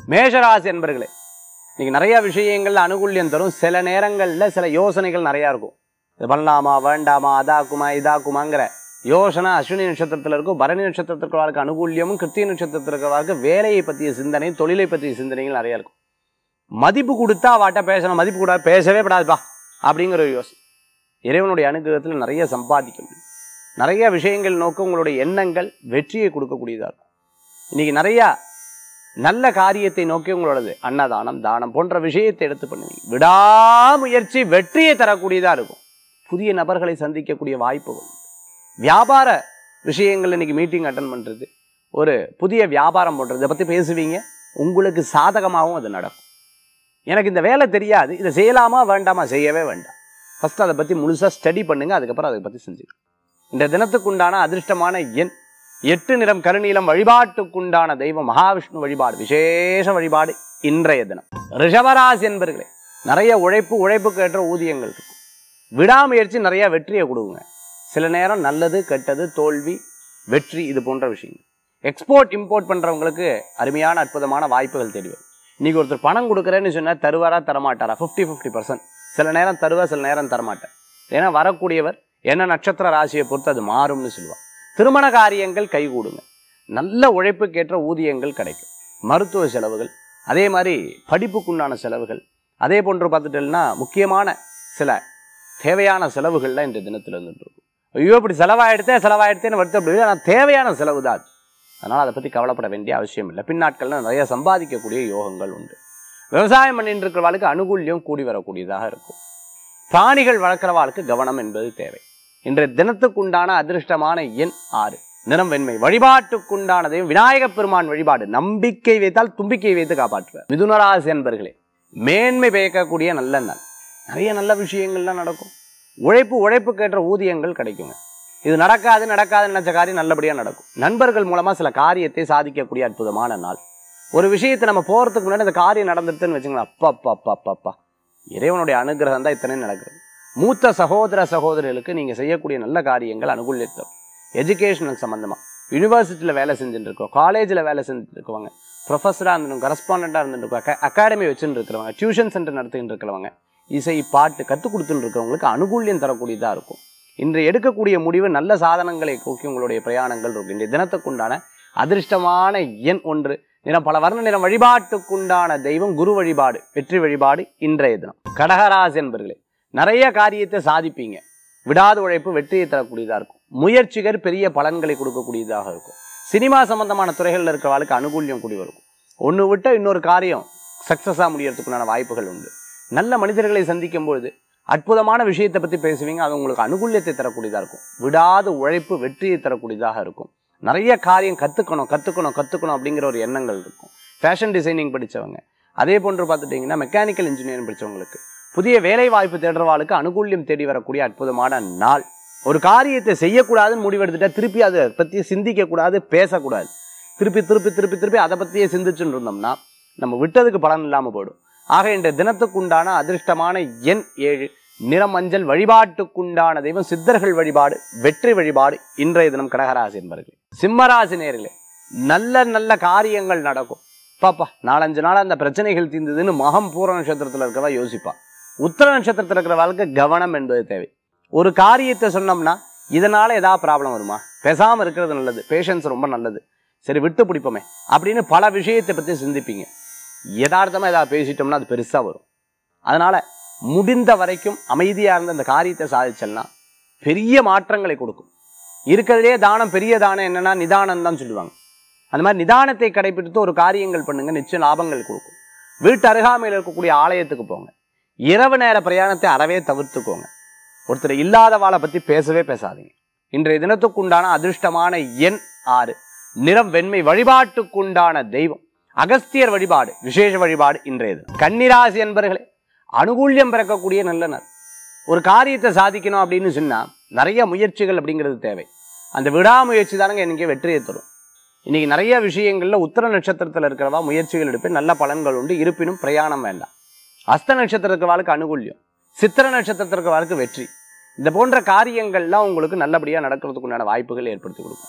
மேஷராசி என்பர்களே இன்னைக்கு நிறைய விஷயங்கள்ல அனுகூல்யம் தரும் சில நேரங்கள்ல சில யோசனைகள் நிறைய இருக்கும் இது பண்ணலாமா வேண்டாமா அதாக்குமா இதாக்குமாங்கிற யோசனை அஸ்வினி நட்சத்திரத்தில் இருக்கும் பரணி நட்சத்திரத்தில் இருக்கிறவர்களுக்கு அனுகூல்யமும் கிருத்திய நட்சத்திரத்தில் இருக்கிறவர்களுக்கு வேலையை பற்றிய சிந்தனை தொழிலை பற்றிய சிந்தனைகள் நிறைய இருக்கும் மதிப்பு கொடுத்தா வாட்ட பேசணும் மதிப்பு கூட பேசவே படாதுப்பா அப்படிங்கிற ஒரு யோசனை இறைவனுடைய அனுகிரகத்தில் நிறைய சம்பாதிக்க முடியும் நிறைய விஷயங்கள் நோக்க உங்களுடைய எண்ணங்கள் வெற்றியை கொடுக்கக்கூடியதாக இருக்கும் இன்னைக்கு நிறையா நல்ல காரியத்தை நோக்கி உங்களோடது அன்னதானம் தானம் போன்ற விஷயத்தை எடுத்து பண்ணுவீங்க விடாமுயற்சி வெற்றியை தரக்கூடியதாக இருக்கும் புதிய நபர்களை சந்திக்கக்கூடிய வாய்ப்புகள் உண்டு. வியாபார விஷயங்கள் இன்னைக்கு மீட்டிங் அட்டன் பண்ணுறது ஒரு புதிய வியாபாரம் பண்ணுறது இதை பற்றி பேசுவீங்க உங்களுக்கு சாதகமாகவும் அது நடக்கும் எனக்கு இந்த வேலை தெரியாது இதை செய்யலாமா வேண்டாமா செய்யவே வேண்டாம் ஃபஸ்ட்டு அதை பற்றி முழுசாக ஸ்டடி பண்ணுங்க அதுக்கப்புறம் அதை பற்றி செஞ்சுக்கணும் இந்த தினத்துக்குண்டான அதிர்ஷ்டமான எண் எட்டு நிறம் கருநீலம் வழிபாட்டுக்குண்டான தெய்வம் மகாவிஷ்ணு வழிபாடு விசேஷ வழிபாடு இன்றைய தினம் ரிஷபராசி என்பர்களே நிறைய உழைப்பு உழைப்புக்கு ஏற்ற ஊதியங்கள் இருக்கும் விடாமுயற்சி நிறைய வெற்றியை கொடுங்க சில நேரம் நல்லது கெட்டது தோல்வி வெற்றி இது போன்ற விஷயங்கள் எக்ஸ்போர்ட் இம்போர்ட் பண்றவங்களுக்கு அருமையான அற்புதமான வாய்ப்புகள் தேடி வரும் இன்னைக்கு ஒருத்தர் பணம் கொடுக்குறேன்னு சொன்னா தருவாரா தரமாட்டாரா ஃபிஃப்டி ஃபிஃப்டி பர்சன்ட் சில நேரம் தருவா சில நேரம் தரமாட்டார் ஏன்னா வரக்கூடியவர் என்ன நட்சத்திர ராசியை பொறுத்து அது மாறும்னு சொல்லுவார் திருமண காரியங்கள் கைகூடுங்க நல்ல உழைப்புக்கேற்ற ஊதியங்கள் கிடைக்கும் மருத்துவ செலவுகள் அதே மாதிரி படிப்புக்குண்டான செலவுகள் அதே போன்று பார்த்துட்டோம்னா முக்கியமான சில தேவையான செலவுகள்லாம் இந்த தினத்தில் இருந்துட்டு இருக்கும் ஐயோ இப்படி செலவாயிடுத்தே செலவாயிடுத்தேன்னு வருத்தப்படுது ஆனால் தேவையான செலவு தான் அது அதனால் அதை பற்றி கவலைப்பட வேண்டிய அவசியம் இல்லை பின்னாட்களில் நிறைய சம்பாதிக்கக்கூடிய யோகங்கள் உண்டு விவசாயம் பண்ணிட்டு இருக்கிறவாளுக்கு அனுகூல்யம் கூடி வரக்கூடியதாக இருக்கும் பிராணிகள் வளர்க்குறவாளுக்கு கவனம் என்பது தேவை இன்றைய தினத்துக்குண்டான அதிர்ஷ்டமான எண் ஆறு நிறம் வெண்மை வழிபாட்டுக்குண்டானதையும் விநாயகப் பெருமான் வழிபாடு நம்பிக்கை வைத்தால் தும்பிக்கை வைத்து காப்பாற்றுவார் மிதுனராசி என்பர்களே மேன்மை பயக்கக்கூடிய நல்ல நாள் நிறைய நல்ல விஷயங்கள்லாம் நடக்கும் உழைப்பு உழைப்புக்கேற்ற ஊதியங்கள் கிடைக்குங்க இது நடக்காது நடக்காது நினைச்ச காரியம் நல்லபடியாக நடக்கும் நண்பர்கள் மூலமாக சில காரியத்தை சாதிக்கக்கூடிய அற்புதமான நாள் ஒரு விஷயத்தை நம்ம போகிறதுக்கு முன்னாடி அந்த காரியம் நடந்துருதுன்னு வச்சுங்களேன் அப்பா அப்பா அப்பா அப்பா அப்பா இறைவனுடைய அனுகிரகம் தான் இத்தனை நடக்கிறது மூத்த சகோதர சகோதரிகளுக்கு நீங்கள் செய்யக்கூடிய நல்ல காரியங்கள் அனுகூலித்தரும் எஜுகேஷனுக்கு சம்மந்தமாக யூனிவர்சிட்டியில் வேலை செஞ்சுட்டு இருக்கோம் காலேஜில் வேலை செஞ்சுட்டு இருக்கவங்க ப்ரொஃபஸராக இருந்துட்டு கரஸ்பாண்டாக இருந்துட்டு அக்கா அகாடமி வச்சுட்டு இருக்கிறவங்க டியூஷன் சென்டர் நடத்திட்டு இருக்கிறவங்க இசை பாட்டு கற்றுக் கொடுத்துட்டு இருக்கிறவங்களுக்கு அனுகூல்யம் தரக்கூடியதாக இருக்கும் இன்று எடுக்கக்கூடிய முடிவு நல்ல சாதனங்களை நோக்கி உங்களுடைய பிரயாணங்கள் இருக்கும் இன்றைய தினத்துக்குண்டான அதிர்ஷ்டமான எண் ஒன்று நிறம் பல வர்ண நிறம் வழிபாட்டுக்குண்டான தெய்வம் குரு வழிபாடு வெற்றி வழிபாடு இன்றைய தினம் கடகராசி என்பர்களே நிறைய காரியத்தை சாதிப்பீங்க விடாத உழைப்பு வெற்றியை தரக்கூடியதாக இருக்கும் முயற்சிகர் பெரிய பலன்களை கொடுக்கக்கூடியதாக இருக்கும் சினிமா சம்பந்தமான துறைகளில் இருக்கிறவர்களுக்கு அனுகூல்யம் கூடி வரும் ஒன்று விட்ட இன்னொரு காரியம் சக்ஸஸாக முடியறதுக்குண்டான வாய்ப்புகள் உண்டு நல்ல மனிதர்களை சந்திக்கும் பொழுது அற்புதமான விஷயத்தை பற்றி பேசுவீங்க அது உங்களுக்கு அனுகூல்யத்தை தரக்கூடியதாக இருக்கும் விடாத உழைப்பு வெற்றியை தரக்கூடியதாக இருக்கும் நிறைய காரியம் கற்றுக்கணும் கற்றுக்கணும் கற்றுக்கணும் அப்படிங்கிற ஒரு எண்ணங்கள் இருக்கும் ஃபேஷன் டிசைனிங் படித்தவங்க அதே போன்று பார்த்துட்டிங்கன்னா மெக்கானிக்கல் இன்ஜினியரிங் படித்தவங்களுக்கு புதிய வேலை வாய்ப்பு தேடுறவாளுக்கு அனுகூல்யம் தேடி வரக்கூடிய அற்புதமான நாள் ஒரு காரியத்தை செய்யக்கூடாதுன்னு முடிவெடுத்துட்டா திருப்பி அதை பற்றி சிந்திக்கக்கூடாது பேசக்கூடாது திருப்பி திருப்பி திருப்பி திருப்பி அதை பற்றியே சிந்திச்சுட்டு இருந்தோம்னா நம்ம விட்டதுக்கு பலன் இல்லாமல் போயிடும் ஆக இந்த தினத்துக்குண்டான அதிர்ஷ்டமான எண் ஏழு நிறமஞ்சள் வழிபாட்டுக்குண்டான தெய்வம் சித்தர்கள் வழிபாடு வெற்றி வழிபாடு இன்றைய தினம் கடகராசி என்பர்கள் சிம்மராசி நேர்களே நல்ல நல்ல காரியங்கள் நடக்கும் பாப்பா நாலஞ்சு நாள் அந்த பிரச்சனைகள் தீர்ந்ததுன்னு மகம் பூர நட்சத்திரத்தில் இருக்கிறவா யோசிப்பா உத்தர நட்சத்திரத்தில் இருக்கிற வாழ்க்கை கவனம் என்பது தேவை ஒரு காரியத்தை சொன்னோம்னா இதனால ஏதாவது ப்ராப்ளம் வருமா பேசாமல் இருக்கிறது நல்லது பேஷன்ஸ் ரொம்ப நல்லது சரி விட்டு பிடிப்போமே அப்படின்னு பல விஷயத்தை பற்றி சிந்திப்பீங்க யதார்த்தமாக ஏதாவது பேசிட்டோம்னா அது பெருசாக வரும் அதனால் முடிந்த வரைக்கும் அமைதியாக இருந்த அந்த காரியத்தை சாதிச்சல்னா பெரிய மாற்றங்களை கொடுக்கும் இருக்கிறதுலே தானம் பெரிய தானம் என்னன்னா நிதானம் தான் சொல்லுவாங்க அந்த மாதிரி நிதானத்தை கடைபிடித்து ஒரு காரியங்கள் பண்ணுங்க நிச்சயம் லாபங்கள் கொடுக்கும் வீட்டு அருகாமையில் இருக்கக்கூடிய ஆலயத்துக்கு போங்க இரவு நேர பிரயாணத்தை அறவே தவிர்த்துக்கோங்க ஒருத்தர் இல்லாதவாளை பற்றி பேசவே பேசாதீங்க இன்றைய தினத்துக்குண்டான அதிர்ஷ்டமான எண் ஆறு நிறம் வெண்மை வழிபாட்டுக்குண்டான தெய்வம் அகஸ்தியர் வழிபாடு விசேஷ வழிபாடு இன்றைய தினம் கன்னிராசி என்பர்களே அனுகூல்யம் பிறக்கக்கூடிய நல்ல நாள் ஒரு காரியத்தை சாதிக்கணும் அப்படின்னு சொன்னால் நிறைய முயற்சிகள் அப்படிங்கிறது தேவை அந்த விடாமுயற்சி தானங்க எனக்கு வெற்றியை தரும் இன்னைக்கு நிறைய விஷயங்கள்ல உத்தர நட்சத்திரத்தில் இருக்கிறவா முயற்சிகள் எடுப்பேன் நல்ல பலன்கள் உண்டு இருப்பினும் பிரயாணம் வேண்டாம் அஸ்த நட்சத்திரத்துக்கு வாழ்க்கை அனுகூல்யம் சித்திர நட்சத்திரத்திற்கு வாழ்க்கை வெற்றி இந்த போன்ற காரியங்கள்லாம் உங்களுக்கு நல்லபடியாக நடக்கிறதுக்கு உண்டான வாய்ப்புகள் ஏற்படுத்தி கொடுக்கும்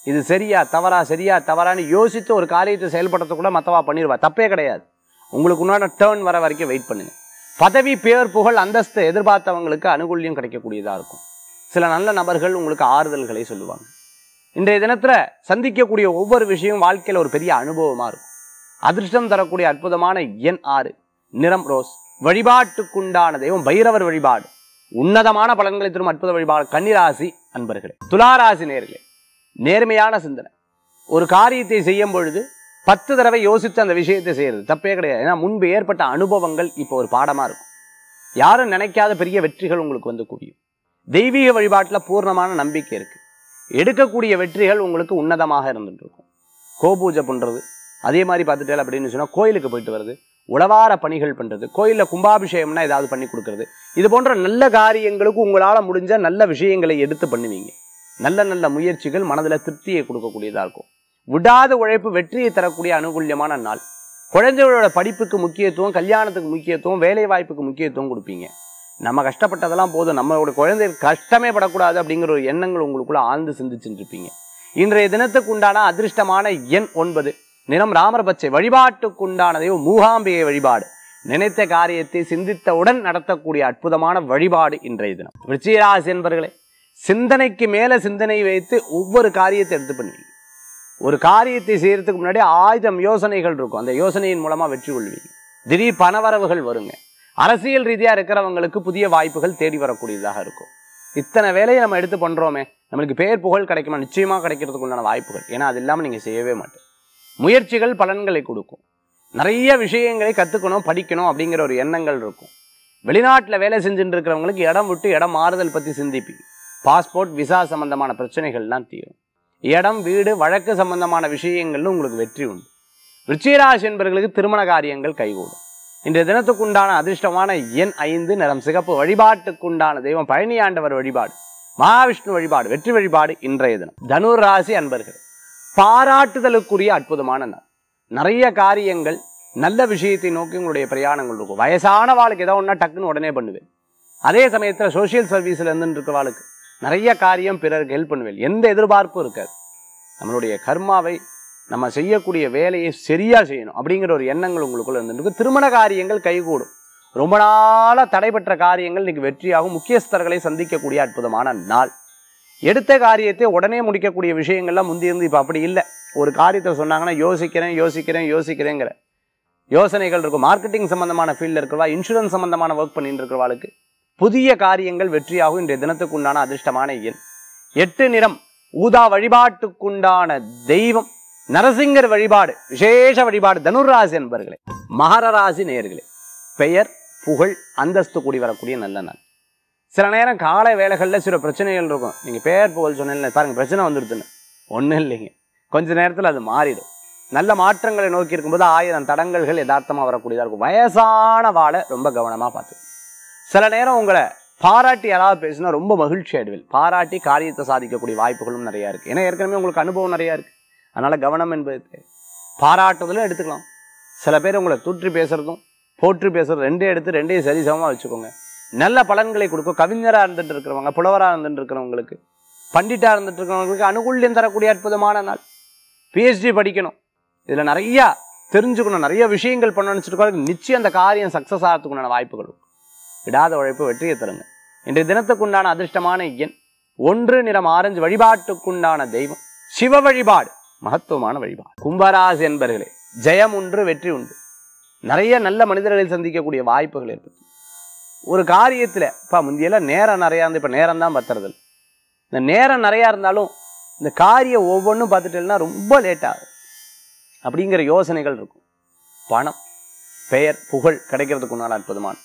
இது சரியா தவறா சரியா தவறான்னு யோசித்து ஒரு காரியத்தை செயல்படுத்த கூட மத்தவா பண்ணிடுவா தப்பே கிடையாது உங்களுக்கு உண்டான டேர்ன் வர வரைக்கும் வெயிட் பண்ணுங்க பதவி பேர் புகழ் அந்தஸ்து எதிர்பார்த்தவங்களுக்கு அனுகூல்யம் கிடைக்கக்கூடியதாக இருக்கும் சில நல்ல நபர்கள் உங்களுக்கு ஆறுதல்களை சொல்லுவாங்க இன்றைய தினத்துல சந்திக்கக்கூடிய ஒவ்வொரு விஷயம் வாழ்க்கையில ஒரு பெரிய அனுபவமா இருக்கும் அதிர்ஷ்டம் தரக்கூடிய அற்புதமான எண் ஆறு நிறம் ரோஸ் வழிபாட்டுக்குண்டான தெய்வம் பைரவர் வழிபாடு உன்னதமான பலன்களை தரும் அற்புத வழிபாடு கன்னிராசி அன்பர்களே துளாராசி நேர்களே நேர்மையான சிந்தனை ஒரு காரியத்தை செய்யும் பொழுது பத்து தடவை யோசித்து அந்த விஷயத்தை செய்யறது தப்பே கிடையாது ஏன்னா முன்பு ஏற்பட்ட அனுபவங்கள் இப்போ ஒரு பாடமா இருக்கும் யாரும் நினைக்காத பெரிய வெற்றிகள் உங்களுக்கு வந்து குவியும் தெய்வீக வழிபாட்டில் பூர்ணமான நம்பிக்கை இருக்கு எடுக்கக்கூடிய வெற்றிகள் உங்களுக்கு உன்னதமாக இருந்துட்டு இருக்கும் கோபூஜை பண்றது அதே மாதிரி பார்த்துட்டே அப்படின்னு சொன்னா கோயிலுக்கு போயிட்டு வருது உழவார பணிகள் பண்றது கோயிலில் கும்பாபிஷேகம்னா ஏதாவது பண்ணி கொடுக்கறது இது போன்ற நல்ல காரியங்களுக்கு உங்களால முடிஞ்ச நல்ல விஷயங்களை எடுத்து பண்ணுவீங்க நல்ல நல்ல முயற்சிகள் மனதில் திருப்தியை கொடுக்கக்கூடியதா இருக்கும் விடாத உழைப்பு வெற்றியை தரக்கூடிய அனுகூல்யமான நாள் குழந்தைகளோட படிப்புக்கு முக்கியத்துவம் கல்யாணத்துக்கு முக்கியத்துவம் வேலை வாய்ப்புக்கு முக்கியத்துவம் கொடுப்பீங்க நம்ம கஷ்டப்பட்டதெல்லாம் போதும் நம்மளோட குழந்தை கஷ்டமே படக்கூடாது அப்படிங்கிற ஒரு எண்ணங்கள் உங்களுக்குள்ள ஆழ்ந்து சிந்திச்சுட்டு இருப்பீங்க இன்றைய தினத்துக்கு உண்டான அதிர்ஷ்டமான எண் ஒன்பது நிறம் ராமர் பச்சை வழிபாட்டுக்குண்டான தெய்வம் மூகாம்பிகை வழிபாடு நினைத்த காரியத்தை சிந்தித்தவுடன் நடத்தக்கூடிய அற்புதமான வழிபாடு இன்றைய தினம் விருச்சிகராசி என்பர்களே சிந்தனைக்கு மேல சிந்தனை வைத்து ஒவ்வொரு காரியத்தை எடுத்து பண்ணுவீங்க ஒரு காரியத்தை செய்யறதுக்கு முன்னாடி ஆயிரம் யோசனைகள் இருக்கும் அந்த யோசனையின் மூலமா வெற்றி கொள்வீங்க திடீர் பணவரவுகள் வருங்க அரசியல் ரீதியா இருக்கிறவங்களுக்கு புதிய வாய்ப்புகள் தேடி வரக்கூடியதாக இருக்கும் இத்தனை வேலையை நம்ம எடுத்து பண்றோமே நம்மளுக்கு பேர் புகழ் கிடைக்குமா நிச்சயமா கிடைக்கிறதுக்கு உண்டான வாய்ப்புகள் ஏன்னா அது இல்லாம நீங்க செய்யவே மாட்டேன் முயற்சிகள் பலன்களை கொடுக்கும் நிறைய விஷயங்களை கத்துக்கணும் படிக்கணும் அப்படிங்கிற ஒரு எண்ணங்கள் இருக்கும் வெளிநாட்டில் வேலை செஞ்சுட்டு இருக்கிறவங்களுக்கு இடம் விட்டு இடம் மாறுதல் பத்தி சிந்திப்பீங்க பாஸ்போர்ட் விசா சம்பந்தமான பிரச்சனைகள்லாம் தீரும் இடம் வீடு வழக்கு சம்பந்தமான விஷயங்கள்ல உங்களுக்கு வெற்றி உண்டு விருச்சிகராசி என்பவர்களுக்கு திருமண காரியங்கள் கைகூடும் இன்றைய தினத்துக்குண்டான அதிர்ஷ்டமான எண் ஐந்து நிறம் சிகப்பு வழிபாட்டுக்குண்டான தெய்வம் பழனி ஆண்டவர் வழிபாடு மகாவிஷ்ணு வழிபாடு வெற்றி வழிபாடு இன்றைய தினம் தனுர் ராசி அன்பர்கள் பாராட்டுதலுக்குரிய அற்புதமான நாள் நிறைய காரியங்கள் நல்ல விஷயத்தை நோக்கி உங்களுடைய பிரயாணங்கள் இருக்கும் வயசான வாழ்க்கை ஏதோ ஒன்றா டக்குன்னு உடனே பண்ணுவேன் அதே சமயத்தில் சோஷியல் சர்வீஸில் இருந்துட்டு இருக்க வாழ்க்கை நிறைய காரியம் பிறருக்கு ஹெல்ப் பண்ணுவேன் எந்த எதிர்பார்ப்பும் இருக்காது நம்மளுடைய கர்மாவை நம்ம செய்யக்கூடிய வேலையை சரியா செய்யணும் அப்படிங்கிற ஒரு எண்ணங்கள் உங்களுக்குள்ள இருந்துருக்கு திருமண காரியங்கள் கைகூடும் ரொம்ப நாளாக தடைபெற்ற காரியங்கள் இன்னைக்கு வெற்றியாகும் முக்கியஸ்தர்களை சந்திக்கக்கூடிய அற்புதமான நாள் எடுத்த காரியத்தை உடனே முடிக்கக்கூடிய விஷயங்கள்லாம் முந்தி இருந்து இப்போ அப்படி இல்லை ஒரு காரியத்தை சொன்னாங்கன்னா யோசிக்கிறேன் யோசிக்கிறேன் யோசிக்கிறேங்கிற யோசனைகள் இருக்கும் மார்க்கெட்டிங் சம்பந்தமான ஃபீல்டில் இருக்கிறவா இன்சூரன்ஸ் சம்பந்தமான ஒர்க் பண்ணிட்டு இருக்கிறவாளுக்கு புதிய காரியங்கள் வெற்றியாகும் இன்றைய தினத்துக்கு உண்டான அதிர்ஷ்டமான எண் எட்டு நிறம் ஊதா வழிபாட்டுக்குண்டான தெய்வம் நரசிங்கர் வழிபாடு விசேஷ வழிபாடு தனுராசி என்பர்களே மகர ராசி நேயர்களே பெயர் புகழ் அந்தஸ்து கூடி வரக்கூடிய நல்ல நாள் சில நேரம் காலை வேலைகளில் சில பிரச்சனைகள் இருக்கும் நீங்கள் பெயர் புகழ் சொன்னீங்க பாருங்க பிரச்சனை வந்துடுதுன்னு ஒன்றும் இல்லைங்க கொஞ்ச நேரத்தில் அது மாறிடும் நல்ல மாற்றங்களை நோக்கி இருக்கும்போது ஆயிரம் தடங்கல்கள் யதார்த்தமாக வரக்கூடியதாக இருக்கும் வயசான வாழை ரொம்ப கவனமாக பார்த்து சில நேரம் உங்களை பாராட்டி யாராவது பேசினா ரொம்ப மகிழ்ச்சி ஆயிடுவேன் பாராட்டி காரியத்தை சாதிக்கக்கூடிய வாய்ப்புகளும் நிறையா இருக்குது ஏன்னா ஏற்கனவே உங்களுக்கு அனுபவம் நிறையா இருக்குது அதனால் கவனம் என்பது தேவை. பாராட்டுதலும் எடுத்துக்கலாம் சில பேர் உங்களை தூற்றி பேசுறதும் போற்றி பேசுறது ரெண்டே எடுத்து ரெண்டையும் சரிசமமாக வச்சுக்கோங்க நல்ல பலன்களை கொடுக்கும் கவிஞராக இருந்துட்டு இருக்கிறவங்க புலவராக இருந்துட்டு இருக்கிறவங்களுக்கு பண்டிட்டாக இருந்துட்டு இருக்கிறவங்களுக்கு அனுகூல்யம் தரக்கூடிய அற்புதமான நாள் பிஹெச்டி படிக்கணும் இதில் நிறையா தெரிஞ்சுக்கணும் நிறைய விஷயங்கள் பண்ணணும்னு வச்சுருக்கோம் நிச்சயம் அந்த காரியம் சக்ஸஸ் ஆகிறதுக்குண்டான வாய்ப்புகள் இருக்கும் விடாத உழைப்பு வெற்றியை தருங்க இன்றைய தினத்துக்குண்டான அதிர்ஷ்டமான எண் ஒன்று நிறம் ஆரஞ்சு வழிபாட்டுக்குண்டான தெய்வம் சிவ வழிபாடு மகத்துவமான வழிபாடு கும்பராசி என்பர்களே ஜெயம் உண்டு வெற்றி உண்டு நிறைய நல்ல மனிதர்களை சந்திக்கக்கூடிய வாய்ப்புகள் ஏற்படுது ஒரு காரியத்தில் இப்போ முந்தியெல்லாம் நேரம் நிறையா இருந்து இப்போ நேரம் தான் பத்துறது இல்ல. இந்த நேரம் நிறையா இருந்தாலும் இந்த காரியம் ஒவ்வொன்றும் பார்த்துட்டேன்னா ரொம்ப லேட் ஆகும் அப்படிங்கிற யோசனைகள் இருக்கும் பணம் பெயர் புகழ் கிடைக்கிறதுக்கு உண்டான அற்புதமான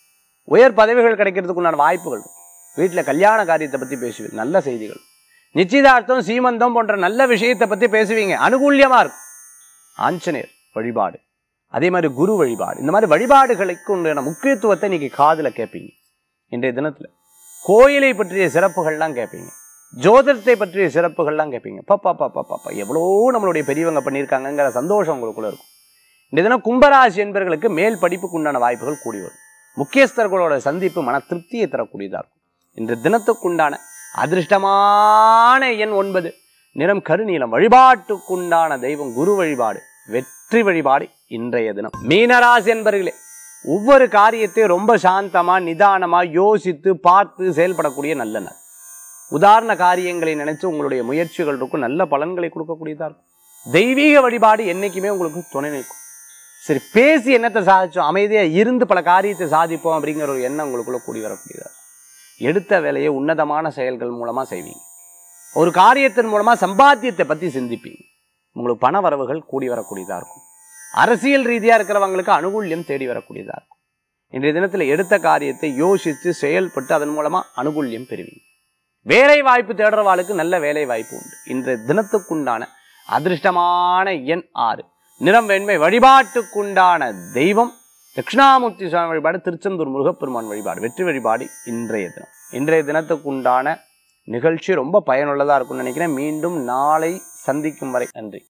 உயர் பதவிகள் கிடைக்கிறதுக்கு உண்டான வாய்ப்புகள் இருக்கும் வீட்டில் கல்யாண காரியத்தை பற்றி பேசுவீங்க நல்ல செய்திகள் நிச்சயதார்த்தம் சீமந்தம் போன்ற நல்ல விஷயத்தை பற்றி பேசுவீங்க அனுகூல்யமாக இருக்கும் ஆஞ்சநேயர் வழிபாடு அதே மாதிரி குரு வழிபாடு இந்த மாதிரி வழிபாடுகளுக்கு உண்டான முக்கியத்துவத்தை இன்னைக்கு காதில் கேட்பீங்க இன்றைய தினத்தில் கோயிலை பற்றிய சிறப்புகள்லாம் கேட்பீங்க ஜோதிடத்தை பற்றிய சிறப்புகள்லாம் கேட்பீங்க பாப்பா பாப்பா பாப்பா எவ்வளோ நம்மளுடைய பெரியவங்க பண்ணியிருக்காங்கங்கிற சந்தோஷம் உங்களுக்குள்ள இருக்கும் இந்த தினம் கும்பராசி என்பவர்களுக்கு மேல் படிப்புக்கு உண்டான வாய்ப்புகள் கூடி வரும் முக்கியஸ்தர்களோட சந்திப்பு மன திருப்தியை தரக்கூடியதாக இருக்கும் இன்று தினத்துக்குண்டான அதிர்ஷ்டமான எண் ஒன்பது நிறம் கருநீலம் வழிபாட்டுக்குண்டான தெய்வம் குரு வழிபாடு வெற்றி வழிபாடு இன்றைய தினம் மீனராசி என்பர்களே ஒவ்வொரு காரியத்தையும் ரொம்ப சாந்தமா நிதானமா யோசித்து பார்த்து செயல்படக்கூடிய நல்ல நாள் உதாரண காரியங்களை நினைச்சு உங்களுடைய முயற்சிகள் இருக்கும் நல்ல பலன்களை கொடுக்கக்கூடியதா இருக்கும் தெய்வீக வழிபாடு என்னைக்குமே உங்களுக்கு துணை நிற்கும் சரி பேசி என்னத்தை சாதிச்சோம் அமைதியா இருந்து பல காரியத்தை சாதிப்போம் அப்படிங்கிற ஒரு எண்ணம் உங்களுக்குள்ள கூடி வரக்கூடியதா இருக்கும். எடுத்த வேலையை உன்னதமான செயல்கள் மூலமா செய்வீங்க ஒரு காரியத்தின் மூலமா சம்பாத்தியத்தை பத்தி சிந்திப்பீங்க உங்களுக்கு பண வரவுகள் கூடி வரக்கூடியதா இருக்கும் அரசியல் ரீதியா இருக்கிறவங்களுக்கு அனுகூல்யம் தேடி வரக்கூடியதா இருக்கும் இன்றைய தினத்துல எடுத்த காரியத்தை யோசித்து செயல்பட்டு அதன் மூலமா அனுகூல்யம் பெறுவீங்க வேலை வாய்ப்பு தேடுறவாளுக்கு நல்ல வேலை வாய்ப்பு உண்டு இன்றைய தினத்துக்குண்டான அதிர்ஷ்டமான எண் ஆறு நிறம் வெண்மை வழிபாட்டுக்குண்டான தெய்வம் தட்சிணாமூர்த்தி சுவாமி வழிபாடு திருச்செந்தூர் முருகப்பெருமான் வழிபாடு வெற்றி வழிபாடு இன்றைய தினம் இன்றைய தினத்துக்குண்டான நிகழ்ச்சி ரொம்ப பயனுள்ளதா இருக்கும்னு நினைக்கிறேன் மீண்டும் நாளை சந்திக்கும் வரை நன்றி